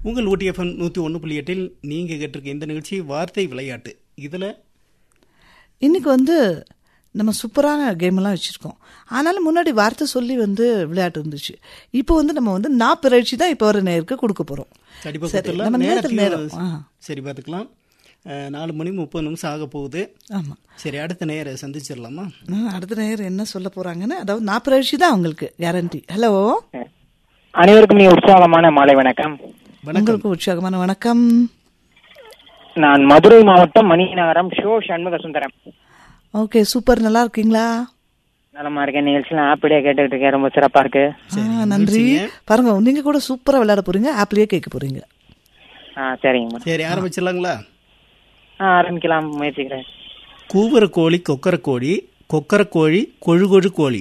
உங்கள் ஊட்டி எஃப்எம் நூற்றி ஒன்று புள்ளி எட்டில் நீங்கள் கேட்டிருக்க இந்த நிகழ்ச்சி வார்த்தை விளையாட்டு இதில் இன்னைக்கு வந்து நம்ம சூப்பரான கேம்லாம் வச்சுருக்கோம் ஆனாலும் முன்னாடி வார்த்தை சொல்லி வந்து விளையாட்டு இருந்துச்சு இப்போ வந்து நம்ம வந்து நான் பிறழ்ச்சி தான் இப்போ வர நேருக்கு கொடுக்க போகிறோம் கண்டிப்பாக சரி, கொடுத்துடலாம் நம்ம நேரத்தில் நேரத்தில் நேரம் ஆ சரி பார்த்துக்கலாம் அஹ், நாலு மணி முப்பது நிமிஷம் ஆக போகுது ஆமாம் சரி அடுத்த நேர சந்திச்சிடலாமா அடுத்த நேரம் என்ன சொல்ல போகிறாங்கன்னு அதாவது நான் பிறழ்ச்சி தான் அவங்களுக்கு கேரண்டி ஹலோ அனைவருக்கும் நீ உற்சாகமான மாலை வணக்கம் வணக்கம் உங்களுக்கு உற்சாகமான வணக்கம் நான் மதுரை மாவட்டம் மணிநகரம் ஷோ சண்முக சுந்தரம் ஓகே சூப்பர் நல்லா இருக்கீங்களா நலமா இருக்கேன் நிகழ்ச்சியில ஆப்பிடியா கேட்டுக்கிட்டு இருக்கேன் ரொம்ப சிறப்பா இருக்கு ஆ நன்றி பாருங்க நீங்க கூட சூப்பரா விளையாட போறீங்க ஆப்லயே கேட்க போறீங்க ஆ சரிங்க மேடம் சரி ஆரம்பிச்சிடலாங்களா ஆ ஆரம்பிக்கலாம் முயற்சிக்கிறேன் கூவுற கோழி கொக்கர கோழி கொக்கர கோழி கொழு கொழு கோழி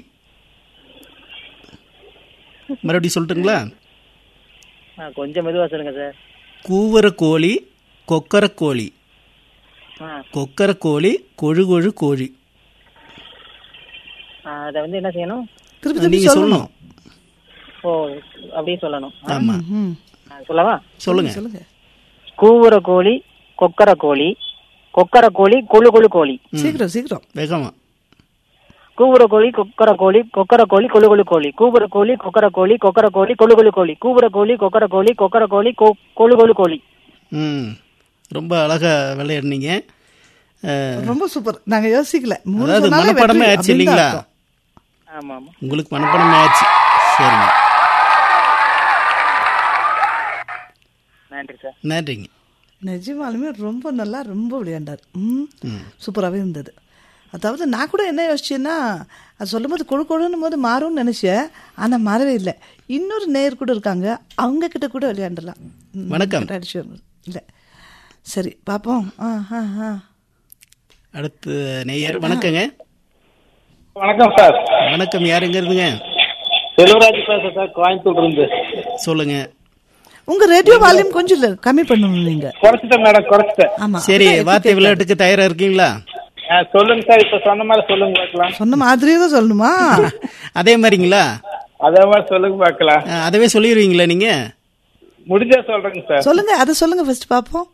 மறுபடியும் சொல்லட்டுங்களா ஆ, கொஞ்சம் மெதுவா சொல்லுங்க சார் கூவுற கோழி கொக்கர கோழி ஆ, கொக்கர கோழி கொழு கொழு கோழி ஆ, அதை வந்து என்ன செய்யணும் திருப்பி திருப்பி நீங்க சொல்லணும் சொல்லணும் ஓ அப்படியே சொல்லணும் ஆ, ஆமா ம் ஆ, சொல்லவா சொல்லுங்க சொல்லுங்க கூவுற கோழி கொக்கர கோழி கொக்கர கோழி கொழு கொழு கோழி சீக்கிரம் சீக்கிரம் வேகமா கூவுற கோழி கொக்கர கோழி கொக்கர கோழி கொழு கொழு கோழி கூவுற கோழி கொக்கர கோழி கொக்கர கோழி கொழு கொழு கோழி கூவுற கோழி கொக்கர கோழி கொக்கர கோழி கொ- கொழு கொழு கோழி ம் ரொம்ப அழகா விளையாடுனீங்க அஹ், ரொம்ப சூப்பர் நாங்க யோசிக்கல மூணு அதாவது சொன்னாலே மனப்படமே வெற்றி ஆச்சு அப்படின்னு தான் இல்லைங்களா அர்த்தம். ஆமா ஆமா உங்களுக்கு மனப்படமே ஆச்சு சரிங்க நன்றி சார் நன்றிங்க நிஜமாலுமே ரொம்ப நல்லா ரொம்ப விளையாண்டார் ம் சூப்பராகவே இருந்தது அதாவது நான் கூட என்ன யோசிச்சேன்னா அது சொல்லும்போது கொழு கொழுன்னும் போது மாறும்னு நினைச்சேன் ஆனா மாறவே இல்லை இன்னொரு நேயர் கூட இருக்காங்க அவங்க கிட்ட கூட விளையாண்டலாம் ம், வணக்கம். அடிச்சு வரணும். இல்ல சரி பாப்போம் ஆ ஆ ஆ அடுத்து நேயர் வணக்கங்க வணக்கம் சார் வணக்கம் யாருங்க இருந்துங்க செல்வராஜ் பேசுறேன் சார் கோயம்புத்தூர் இருந்து சொல்லுங்க உங்க ரேடியோ வால்யூம் கொஞ்சம் இல்ல கம்மி பண்ணணும் நீங்க குறைச்சிட்டேன் மேடம் குறைச்சிட்டேன் ஆமா சரி அப்படிதான் வார்த்தை எத்தி விளையாட்டுக்கு தயாரா இருக்கீங்களா ஆ, சொல்லுங்க சார் இப்ப சொன்ன மாதிரி சொல்லுங்க பார்க்கலாம் சொன்ன மாதிரியே தான் சொல்லணுமா அதே மாதிரிங்களா அதே மாதிரி சொல்லுங்க பார்க்கலாம் அஹ், அதவே சொல்லிடுவீங்களா நீங்க முடிஞ்சா சொல்றேங்க சார் சொல்லுங்க அதை சொல்லுங்க ஃபர்ஸ்ட் பாப்போம்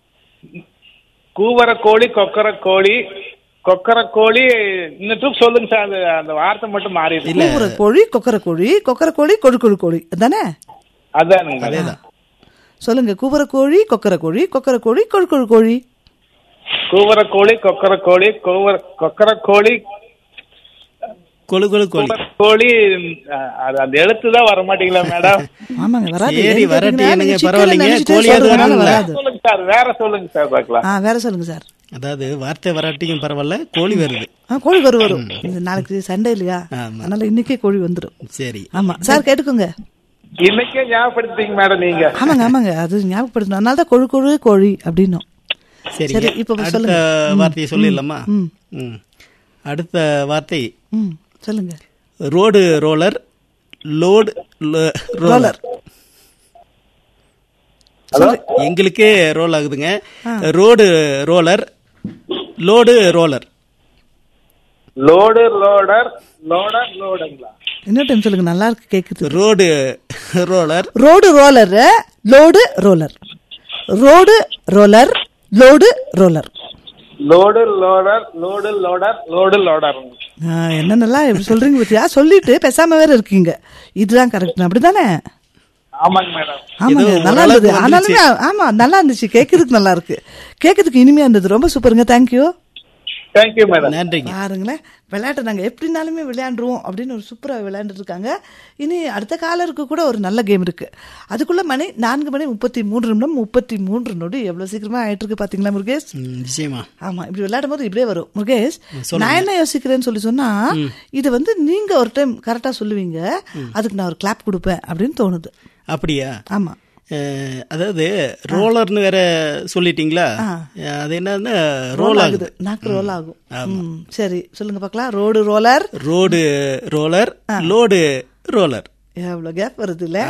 கூவர கோழி கொக்கர கோழி கொக்கர கோழி இன்னும் ட்ரிப் சொல்லுங்க சார் அந்த அந்த வார்த்தை மட்டும் மாறிடுது கூவுற கோழி கொக்கர கோழி கொக்கர கோழி கொழு கொழு கோழி தானே அதானுங்க அதேதான் சொல்லுங்க கூவுற கோழி கொக்கர கோழி கொக்கர கோழி கொழு கொழு கோழி கூவர கோழி கொக்கர கோழி கூவர கொக்கர கோழி கொழு கொழு கோழி கூவர கோழி ஆ, அது அந்த எழுத்து தான் வர மாட்டீங்களா மேடம் ஆமாங்க வராது சரி, ஏன்னு வரட்டி கேட்டீங்கன்னா, என்னங்க, நீங்க chicken பரவாயில்லைங்க. நினைச்சிட்டே கோழியாவது சொல்றதுனால வரும்ல. வராது சொல்லுங்க சார் வேற சொல்லுங்க சார் பார்க்கலாம் ஆ வேற சொல்லுங்க சார் அதாவது வார்த்தை வராட்டியும் பரவாயில்ல கோழி வருது ஆ கோழி வரும் வரும் இது நாளைக்கு சண்டே இல்லையா ஆமா. அதனால இன்னைக்கே கோழி வந்துடும் சரி ஆமா சார் கேட்டுக்கோங்க இன்னைக்கே ஞாபகப்படுத்திங்க மேடம் நீங்க ஆமாங்க ஆமாங்க அது ஞாபகப்படுத்தணும் அதனால தான் கொழு கொழு கோழி அப்படின்னும் சரி சரி, இப்ப அடுத்த சொல்லுங்க. வார்த்தையை சொல்லிடலாமா ம். ம். அடுத்த வார்த்தை ம் சொல்லுங்க ரோடு ரோலர் லோடு ல- ரோலர் எங்களுக்கே ரோல் ஆகுதுங்க road roller load roller load loader loader லோடுங்களா இன்னொரு டைம் சொல்லுங்க நல்லா இருக்கு கேக்குது road roller road roller load roller road roller load roller load loader load loader load loader ஆ, என்னென்னலாம் எப்படி சொல்றீங்க பத்தியா சொல்லிட்டு பேசாம வேற இருக்கீங்க இதுதான் கரெக்ட் அப்படிதானே ஆமாங்க மேடம் ஆமாங்க ஏதோ நல்லா இருந்தது ஓரளவுக்கு ஆனாலுமே ஆமா நல்லா இருந்துச்சு கேட்கறதுக்கு நல்லா இருக்கு கேட்கறதுக்கு இனிமையா இருந்தது ரொம்ப சூப்பருங்க தேங்க்யூ தேங்க்யூ மேடம் நன்றிங்க பாருங்களேன் விளையாட்டை நாங்கள் எப்படினாலுமே விளையாண்டுருவோம் அப்படின்னு ஒரு சூப்பராக விளையாண்டுட்டு இருக்காங்க இனி அடுத்த காலருக்கு கூட ஒரு நல்ல கேம் இருக்கு அதுக்குள்ள மணி நான்கு மணி முப்பத்தி மூன்று நிமிடம் முப்பத்தி மூன்று நொடி எவ்வளவு சீக்கிரமா ஆயிட்டு இருக்கு பாத்தீங்களா முருகேஷ் ம், நிச்சயமா ஆமா இப்படி விளையாடும் போது இப்படியே வரும் முருகேஷ் நான் என்ன யோசிக்கிறேன்னு சொல்லி சொன்னா இது வந்து நீங்க ஒரு டைம் கரெக்டா சொல்லுவீங்க அதுக்கு நான் ஒரு கிளாப் கொடுப்பேன் அப்படின்னு தோணுது அப்படியா ஆமா அஹ், அதாவது ரோலர்னு வேற சொல்லிட்டீங்களா அஹ், அது என்னன்னா ரோல் ஆகுது நாக்கு ரோல் ஆகும் ம், சரி சொல்லுங்க பார்க்கலாம் road roller road roller load roller எவ்வளவு கேப் வருது இல்ல